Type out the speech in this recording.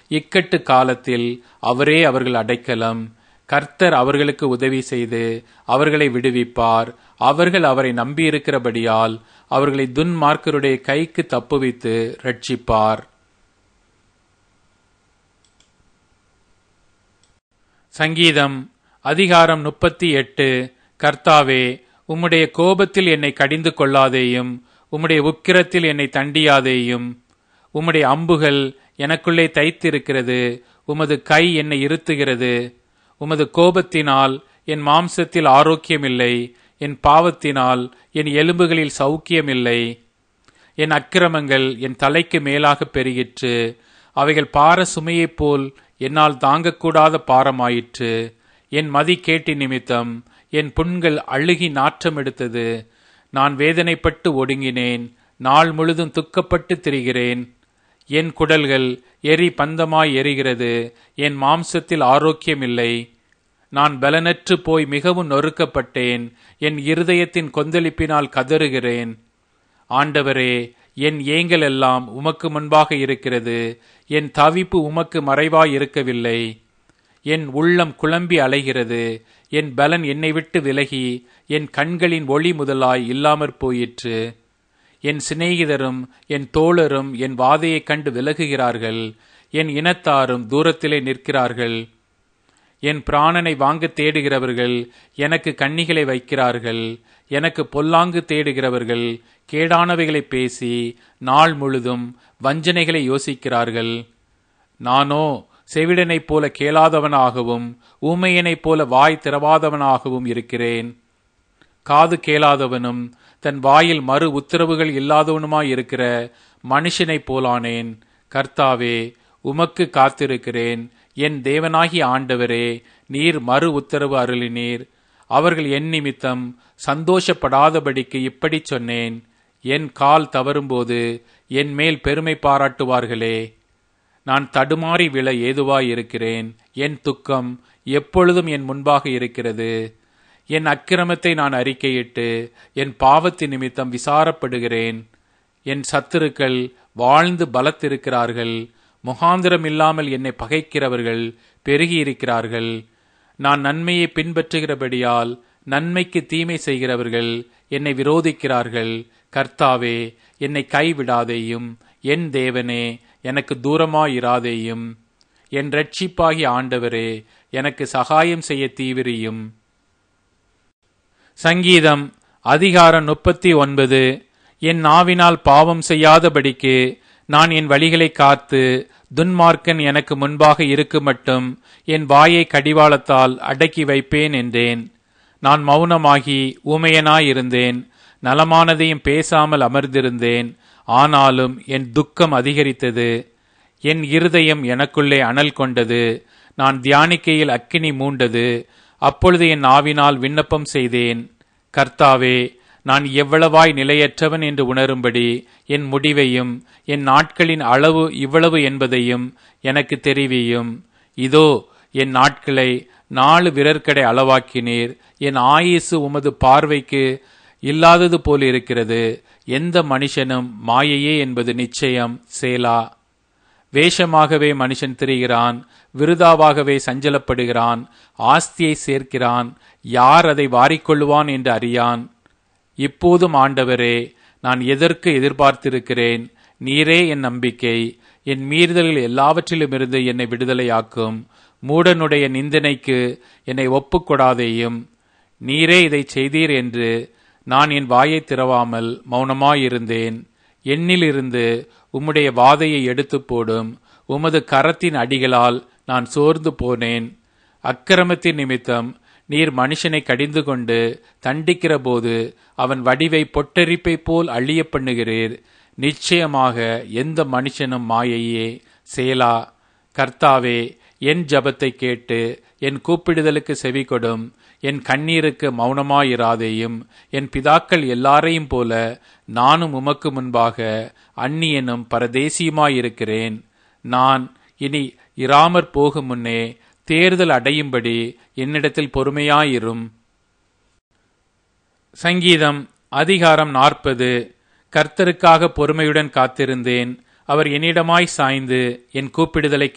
இக்கட்டு காலத்தில் அவரே அவர்கள் அடைக்கலம் கர்த்தர் அவர்களுக்கு உதவி செய்து அவர்களை விடுவிப்பார் அவர்கள் அவரை நம்பியிருக்கிறபடியால் அவர்களை துன்மார்க்கருடைய கைக்கு தப்புவித்து ரட்சிப்பார் சங்கீதம் அதிகாரம் முப்பத்தி எட்டு கர்த்தாவே உம்முடைய கோபத்தில் என்னை கடிந்து கொள்ளாதேயும் உம்முடைய உக்கிரத்தில் என்னை தண்டியாதேயும் உம்முடைய அம்புகள் எனக்குள்ளே தைத்திருக்கிறது உமது கை என்னை இருத்துகிறது உமது கோபத்தினால் என் மாம்சத்தில் ஆரோக்கியமில்லை என் பாவத்தினால் என் எலும்புகளில் சௌக்கியமில்லை என் அக்கிரமங்கள் என் தலைக்கு மேலாக பெருகிற்று அவைகள் பார சுமையைப் போல் என்னால் தாங்கக்கூடாத பாரமாயிற்று என் மதி கேட்டி நிமித்தம் என் புண்கள் அழுகி நாற்றம் எடுத்தது நான் வேதனைப்பட்டு ஒடுங்கினேன் நாள் முழுதும் துக்கப்பட்டு திரிகிறேன் என் குடல்கள் எரி பந்தமாய் எரிகிறது என் மாம்சத்தில் ஆரோக்கியமில்லை நான் பலனற்று போய் மிகவும் நொறுக்கப்பட்டேன் என் இருதயத்தின் கொந்தளிப்பினால் கதறுகிறேன் ஆண்டவரே என் ஏங்கல் எல்லாம் உமக்கு முன்பாக இருக்கிறது என் தவிப்பு உமக்கு மறைவாய் இருக்கவில்லை என் உள்ளம் குழம்பி அலைகிறது என் பலன் என்னை விட்டு விலகி என் கண்களின் ஒளி முதலாய் இல்லாமற் போயிற்று என் சிநேகிதரும் என் தோழரும் என் வாதையைக் கண்டு விலகுகிறார்கள் என் இனத்தாரும் தூரத்திலே நிற்கிறார்கள் என் பிராணனை வாங்க தேடுகிறவர்கள் எனக்கு கண்ணிகளை வைக்கிறார்கள் எனக்கு பொல்லாங்கு தேடுகிறவர்கள் கேடானவைகளை பேசி நாள் முழுதும் வஞ்சனைகளை யோசிக்கிறார்கள் நானோ செவிடனைப் போல கேளாதவனாகவும் ஊமையனைப் போல வாய் திறவாதவனாகவும் இருக்கிறேன் காது கேளாதவனும் தன் வாயில் மறு உத்தரவுகள் இல்லாதவனுமாயிருக்கிற மனுஷனைப் போலானேன் கர்த்தாவே உமக்கு காத்திருக்கிறேன் என் தேவனாகி ஆண்டவரே நீர் மறு உத்தரவு அருளினீர் அவர்கள் என் நிமித்தம் சந்தோஷப்படாதபடிக்கு இப்படி சொன்னேன் என் கால் தவறும்போது என் மேல் பெருமை பாராட்டுவார்களே நான் தடுமாறி விழ ஏதுவாயிருக்கிறேன் என் துக்கம் எப்பொழுதும் என் முன்பாக இருக்கிறது என் அக்கிரமத்தை நான் அறிக்கையிட்டு என் பாவத்தின் நிமித்தம் விசாரப்படுகிறேன் என் சத்துருக்கள் வாழ்ந்து பலத்திருக்கிறார்கள் முகாந்திரம் இல்லாமல் என்னை பகைக்கிறவர்கள் பெருகியிருக்கிறார்கள் நான் நன்மையை பின்பற்றுகிறபடியால் நன்மைக்கு தீமை செய்கிறவர்கள் என்னை விரோதிக்கிறார்கள் கர்த்தாவே என்னை கைவிடாதேயும் என் தேவனே எனக்கு தூரமாயிராதேயும் என் ரட்சிப்பாகி ஆண்டவரே எனக்கு சகாயம் செய்ய தீவிரியும் சங்கீதம் அதிகாரம் முப்பத்தி ஒன்பது என் நாவினால் பாவம் செய்யாதபடிக்கு நான் என் வழிகளை காத்து துன்மார்க்கன் எனக்கு முன்பாக இருக்கு மட்டும் என் வாயை கடிவாளத்தால் அடக்கி வைப்பேன் என்றேன் நான் மௌனமாகி ஊமையனாயிருந்தேன் நலமானதையும் பேசாமல் அமர்ந்திருந்தேன் ஆனாலும் என் துக்கம் அதிகரித்தது என் இருதயம் எனக்குள்ளே அனல் கொண்டது நான் தியானிக்கையில் அக்கினி மூண்டது அப்பொழுது என் ஆவினால் விண்ணப்பம் செய்தேன் கர்த்தாவே நான் எவ்வளவாய் நிலையற்றவன் என்று உணரும்படி என் முடிவையும் என் நாட்களின் அளவு இவ்வளவு என்பதையும் எனக்கு தெரிவியும் இதோ என் நாட்களை நாலு விரற்கடை அளவாக்கினீர் என் ஆயுசு உமது பார்வைக்கு இல்லாதது போல் இருக்கிறது எந்த மனுஷனும் மாயையே என்பது நிச்சயம் சேலா வேஷமாகவே மனுஷன் திரிகிறான் விருதாவாகவே சஞ்சலப்படுகிறான் ஆஸ்தியை சேர்க்கிறான் யார் அதை வாரிக்கொள்ளுவான் என்று அறியான் இப்போதும் ஆண்டவரே நான் எதற்கு எதிர்பார்த்திருக்கிறேன் நீரே என் நம்பிக்கை என் மீறுதல்கள் எல்லாவற்றிலுமிருந்து என்னை விடுதலையாக்கும் மூடனுடைய நிந்தனைக்கு என்னை ஒப்புக்கொடாதேயும் நீரே இதை செய்தீர் என்று நான் என் வாயை திறவாமல் மௌனமாயிருந்தேன் என்னிலிருந்து உம்முடைய வாதையை எடுத்து போடும் உமது கரத்தின் அடிகளால் நான் சோர்ந்து போனேன் அக்கிரமத்தின் நிமித்தம் நீர் மனுஷனை கடிந்து கொண்டு தண்டிக்கிற போது அவன் வடிவை பொட்டரிப்பை போல் அழிய பண்ணுகிறீர் நிச்சயமாக எந்த மனுஷனும் மாயையே சேலா கர்த்தாவே என் ஜபத்தை கேட்டு என் கூப்பிடுதலுக்கு செவி கொடும் என் கண்ணீருக்கு மௌனமாயிராதேயும் என் பிதாக்கள் எல்லாரையும் போல நானும் உமக்கு முன்பாக அந்நியனும் பரதேசியுமாயிருக்கிறேன் நான் இனி இராமற் போகும் முன்னே தேர்தல் அடையும்படி என்னிடத்தில் பொறுமையாயிரும் சங்கீதம் அதிகாரம் நாற்பது கர்த்தருக்காக பொறுமையுடன் காத்திருந்தேன் அவர் என்னிடமாய் சாய்ந்து என் கூப்பிடுதலை